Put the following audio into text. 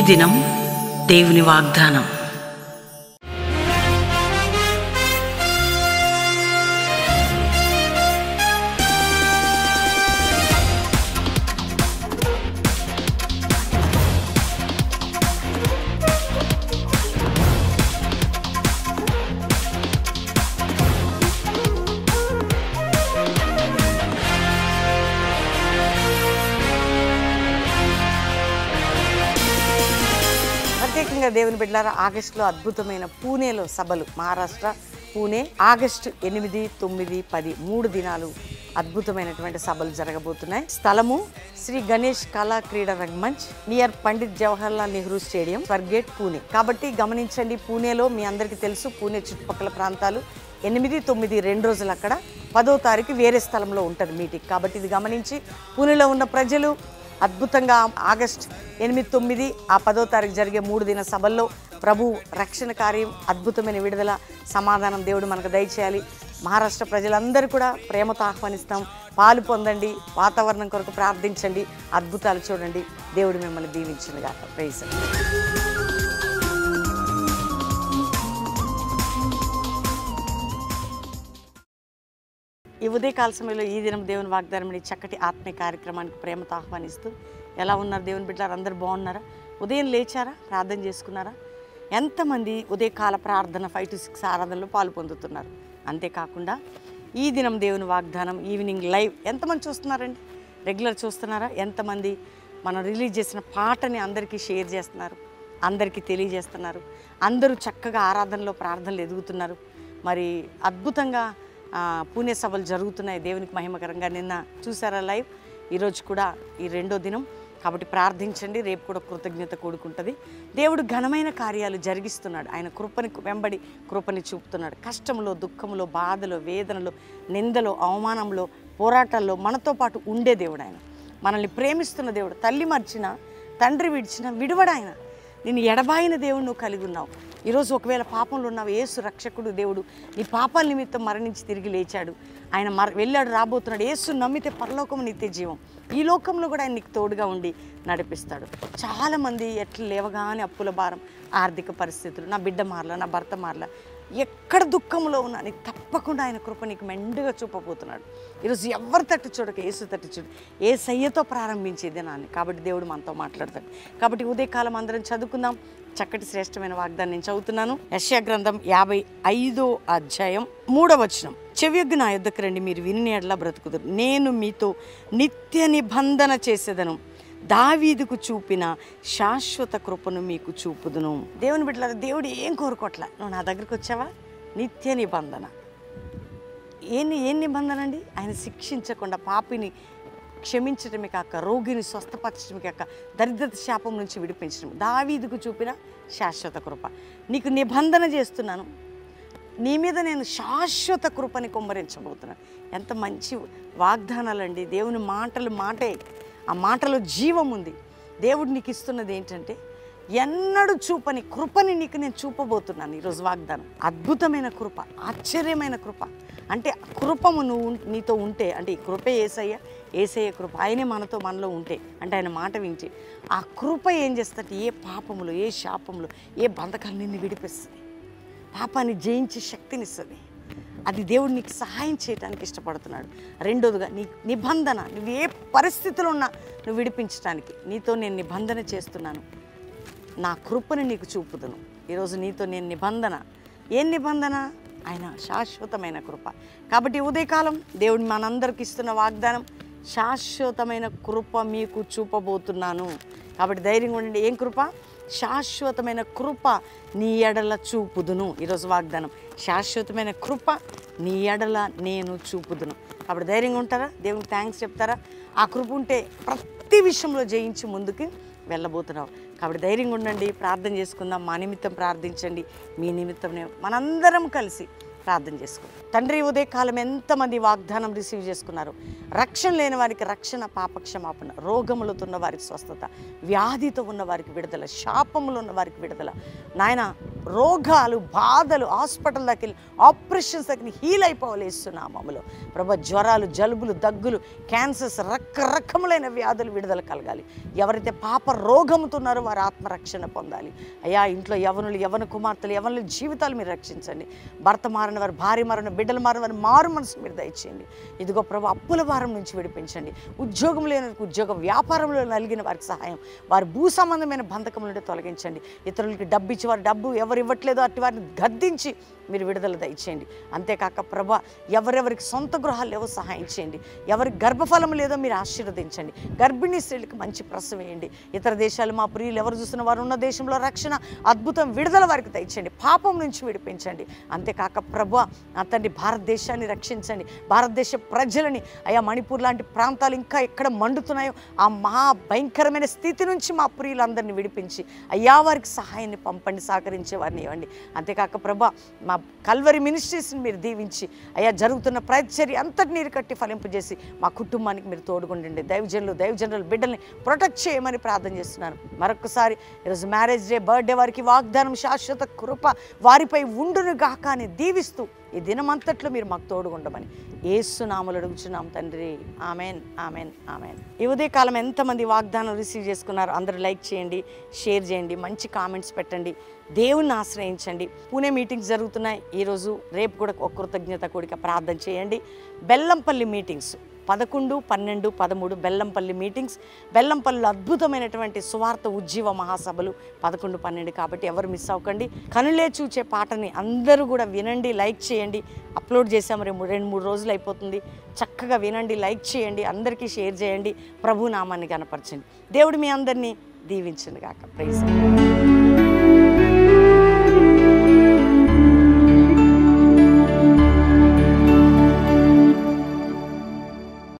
దినం దేవుని వాగ్దానం ప్రత్యేకంగా దేవుని బిడ్డలారా ఆగస్టులో అద్భుతమైన పూణేలో సభలు మహారాష్ట్ర పూణే ఆగస్టు ఎనిమిది తొమ్మిది పది మూడు దినాలు అద్భుతమైనటువంటి సభలు జరగబోతున్నాయి స్థలము శ్రీ గణేష్ కళా క్రీడా రంగమంచ్ నియర్ పండిత్ జవహర్లాల్ నెహ్రూ స్టేడియం స్వర్గేట్ పూణే కాబట్టి గమనించండి పూణేలో మీ అందరికీ తెలుసు పూణే చుట్టుపక్కల ప్రాంతాలు ఎనిమిది తొమ్మిది రెండు రోజులు అక్కడ పదో తారీఖు వేరే స్థలంలో ఉంటుంది మీటింగ్ కాబట్టి ఇది గమనించి పూణేలో ఉన్న ప్రజలు అద్భుతంగా ఆగస్ట్ ఎనిమిది తొమ్మిది ఆ పదో తారీఖు జరిగే మూడు దిన సభల్లో ప్రభు రక్షణ కార్యం అద్భుతమైన విడుదల సమాధానం దేవుడు మనకు దయచేయాలి మహారాష్ట్ర ప్రజలందరూ కూడా ప్రేమతో ఆహ్వానిస్తాం పాలు పొందండి వాతావరణం కొరకు ప్రార్థించండి అద్భుతాలు చూడండి దేవుడు మిమ్మల్ని దీవించింది కాక ప్రైజ్ ఈ ఉదయకాల సమయంలో ఈ దినం దేవుని వాగ్దానం ఈ చక్కటి ఆత్మీయ కార్యక్రమానికి ప్రేమతో ఆహ్వానిస్తూ ఎలా ఉన్నారు దేవుని బిడ్డలు అందరూ బాగున్నారా ఉదయం లేచారా ప్రార్థన చేసుకున్నారా ఎంతమంది ఉదయకాల ప్రార్థన ఫైవ్ టు సిక్స్ ఆరాధనలో పాలు పొందుతున్నారు అంతేకాకుండా ఈ దినం దేవుని వాగ్దానం ఈవినింగ్ లైవ్ ఎంతమంది చూస్తున్నారండి రెగ్యులర్ చూస్తున్నారా ఎంతమంది మనం రిలీజ్ చేసిన పాటని అందరికీ షేర్ చేస్తున్నారు అందరికీ తెలియజేస్తున్నారు అందరూ చక్కగా ఆరాధనలో ప్రార్థనలు ఎదుగుతున్నారు మరి అద్భుతంగా ఆ, పూణే సభలు జరుగుతున్నాయి దేవునికి మహిమకరంగా నిన్న చూసారా లైవ్ ఈరోజు కూడా ఈ రెండో దినం కాబట్టి ప్రార్థించండి రేపు కూడా కృతజ్ఞత కూడుకుంటుంది దేవుడు ఘనమైన కార్యాలు జరిగిస్తున్నాడు ఆయన కృపని వెంబడి కృపని చూపుతున్నాడు కష్టంలో దుఃఖంలో బాధలో వేదనలో నిందలో అవమానంలో పోరాటాల్లో మనతో పాటు ఉండే దేవుడు ఆయన మనల్ని ప్రేమిస్తున్న దేవుడు తల్లి మర్చిన తండ్రి విడిచిన విడువడాయన నేను ఎడబాయిన దేవుడు నువ్వు కలిగి ఉన్నావు ఈరోజు ఒకవేళ పాపంలో ఉన్నావు యేసు రక్షకుడు దేవుడు నీ పాపాల నిమిత్తం మరణించి తిరిగి లేచాడు ఆయన మర వెళ్ళాడు రాబోతున్నాడు యేసు నమ్మితే పరలోకం నిత్య జీవం ఈ లోకంలో కూడా ఆయన నీకు తోడుగా ఉండి నడిపిస్తాడు చాలామంది ఎట్లా లేవగానే అప్పుల భారం ఆర్థిక పరిస్థితులు నా బిడ్డ మారలా నా భర్త మారలా ఎక్కడ దుఃఖంలో ఉన్నా నీకు తప్పకుండా ఆయన కృప నీకు మెండుగా చూపబోతున్నాడు ఈరోజు ఎవరి తట్టు చూడక ఏసు తట్టు చూడు ఏ సయ్యతో ప్రారంభించేది నాన్ని కాబట్టి దేవుడు మనతో మాట్లాడతాడు కాబట్టి ఉదయకాలం అందరం చదువుకుందాం చక్కటి శ్రేష్టమైన వాగ్దాన్ని నేను చదువుతున్నాను యశ్యా గ్రంథం యాభై ఐదో అధ్యాయం మూడవ వచనం చెవియొగ్గు నా యుద్ధకు రండి మీరు విని ఎడలా బ్రతుకుదురు నేను మీతో నిత్య నిబంధన చేసేదను దావీదుకు చూపిన శాశ్వత కృపను మీకు చూపుదును దేవుని బిడ్డలారా దేవుడు ఏం కోరుకోవట్లా నువ్వు నా దగ్గరికి వచ్చావా నిత్య నిబంధన ఏని ఏం నిబంధన అండి ఆయన శిక్షించకుండా పాపిని క్షమించడమే కాక రోగిని స్వస్థపరచడమే కాక దరిద్రత శాపం నుంచి విడిపించడం దావీదుకు చూపిన శాశ్వత కృప నీకు నిబంధన చేస్తున్నాను నీ మీద నేను శాశ్వత కృపని కుమ్మరించబోతున్నాను ఎంత మంచి వాగ్దానాలండి దేవుని మాటలు మాటే ఆ మాటలో జీవం ఉంది దేవుడు నీకు ఇస్తున్నది ఏంటంటే ఎన్నడూ చూపని కృపని నీకు నేను చూపబోతున్నాను ఈరోజు వాగ్దానం అద్భుతమైన కృప ఆశ్చర్యమైన కృప అంటే ఆ కృపము నువ్వు ఉం- నీతో ఉంటే అంటే ఈ కృపే ఏసయ్య ఏసయ్య కృప ఆయనే మనతో మనలో ఉంటే అంటే ఆయన మాట వింటే ఆ కృప ఏం చేస్తుందంటే ఏ పాపములు ఏ శాపములు ఏ బంధకాలు నిన్ను విడిపిస్తుంది పాపాన్ని జయించే శక్తినిస్తుంది అది దేవుడు నీకు సహాయం చేయడానికి ఇష్టపడుతున్నాడు రెండోదిగా నీ నిబంధన నువ్వు ఏ పరిస్థితిలో ఉన్నా నువ్వు విడిపించడానికి నీతో నేను నిబంధన చేస్తున్నాను నా కృపని నీకు చూపుదును ఈరోజు నీతో నేను నిబంధన ఏం నిబంధన ఆయన శాశ్వతమైన కృప కాబట్టి ఈ ఉదయకాలం దేవుడు మనందరికి ఇస్తున్న వాగ్దానం శాశ్వతమైన కృప మీకు చూపబోతున్నాను కాబట్టి ధైర్యంగా ఉండండి ఏం కృప శాశ్వతమైన కృప నీ ఎడల చూపుదును ఈరోజు వాగ్దానం శాశ్వతమైన కృప నీ ఎడల నేను చూపుదును కాబట్టి ధైర్యంగా ఉంటారా దేవునికి థ్యాంక్స్ చెప్తారా ఆ కృప ఉంటే ప్రతి విషయంలో జయించి ముందుకు వెళ్ళబోతున్నావు కాబట్టి ధైర్యంగా ఉండండి ప్రార్థన చేసుకుందాం మా నిమిత్తం ప్రార్థించండి మీ నిమిత్తం నేను మనందరం కలిసి ప్రార్థన చేసుకుందాం తండ్రి ఉదయకాలం ఎంతమంది వాగ్దానం రిసీవ్ చేసుకున్నారు రక్షణ లేని వారికి రక్షణ పాపక్షమాపణ రోగములతో ఉన్న వారికి స్వస్థత వ్యాధితో ఉన్న వారికి విడుదల శాపములు ఉన్న వారికి విడుదల నాయన రోగాలు బాధలు హాస్పిటల్ దగ్గర ఆపరేషన్స్ దగ్గర హీల్ అయిపోవలేస్తున్నామములో ప్రభా జ్వరాలు జలుబులు దగ్గులు క్యాన్సర్స్ రకరకములైన వ్యాధులు విడుదల కలగాలి ఎవరైతే పాప రోగంతో ఉన్నారో వారు ఆత్మరక్షణ పొందాలి అయ్యా ఇంట్లో యవనులు యవన కుమార్తెలు యవనుల జీవితాలు మీరు రక్షించండి భర్త మారిన వారు భార్య మారిన బిడ్డలు మారిన వారు మారు మనసు మీరు దయచేయండి ఇదిగో ప్రభు అప్పుల భారం నుంచి విడిపించండి ఉద్యోగం లేని వారికి ఉద్యోగం వ్యాపారంలో నలిగిన వారికి సహాయం వారి భూ సంబంధమైన బంధకం నుండి తొలగించండి ఇతరులకి డబ్బు ఇచ్చి వారి డబ్బు ఎవరు ఇవ్వట్లేదో అట్టి వారిని గద్దించి మీరు విడుదల దయచేయండి అంతేకాక ప్రభా ఎవరెవరికి సొంత గృహాలు లేవో సహాయం చేయండి ఎవరికి గర్భఫలం లేదో మీరు ఆశీర్వదించండి గర్భిణీ స్త్రీలకు మంచి ప్రసవేయండి ఇతర దేశాలు మా ప్రియులు ఎవరు చూసిన వారు ఉన్న దేశంలో రక్షణ అద్భుతం విడుదల వారికి దయచేయండి పాపం నుంచి విడిపించండి అంతేకాక ప్రభా అతన్ని భారతదేశాన్ని రక్షించండి భారతదేశ ప్రజలని అయా మణిపూర్ లాంటి ప్రాంతాలు ఇంకా ఎక్కడ మండుతున్నాయో ఆ మహా భయంకరమైన స్థితి నుంచి మా ప్రియులందరినీ విడిపించి అయ్యా వారికి సహాయాన్ని పంపండి సహకరించే వారిని ఇవ్వండి అంతేకాక ప్రభా మా కల్వరి మినిస్ట్రీస్ని మీరు దీవించి అయ్యా జరుగుతున్న ప్రతిచర్య అంతటి నీరు కట్టి ఫలింపజేసి మా కుటుంబానికి మీరు తోడుగుండండి దైవజనులు దైవజనుల బిడ్డల్ని ప్రొటెక్ట్ చేయమని ప్రార్థన చేస్తున్నాను మరొకసారి ఈరోజు మ్యారేజ్ డే బర్త్డే వారికి వాగ్దానం శాశ్వత కృప వారిపై ఉండును గాక అని దీవిస్తూ ఈ దినమంతట్లో మీరు మాకు తోడుగుండమని ఏసునాములు అడుగుచున్నాం తండ్రి ఆమెన్ ఆమెన్ ఆమెన్ ఈ ఉదయకాలం ఎంతమంది వాగ్దానం రిసీవ్ చేసుకున్నారు అందరూ లైక్ చేయండి షేర్ చేయండి మంచి కామెంట్స్ పెట్టండి దేవుణ్ణి ఆశ్రయించండి పూణే మీటింగ్స్ జరుగుతున్నాయి ఈరోజు రేపు కూడా ఒక కృతజ్ఞత కూడిక ప్రార్థన చేయండి బెల్లంపల్లి మీటింగ్స్ పదకొండు పన్నెండు పదమూడు బెల్లంపల్లి మీటింగ్స్ బెల్లంపల్లిలో అద్భుతమైనటువంటి సువార్త ఉజ్జీవ మహాసభలు పదకొండు పన్నెండు కాబట్టి ఎవరు మిస్ అవ్వకండి కనులే చూచే పాటని అందరూ కూడా వినండి లైక్ చేయండి అప్లోడ్ చేసాము రేపు రెండు మూడు రోజులు అయిపోతుంది చక్కగా వినండి లైక్ చేయండి అందరికీ షేర్ చేయండి ప్రభు నామాన్ని కనపరచండి దేవుడు మీ అందరినీ దీవించండి కాక ప్రైజ్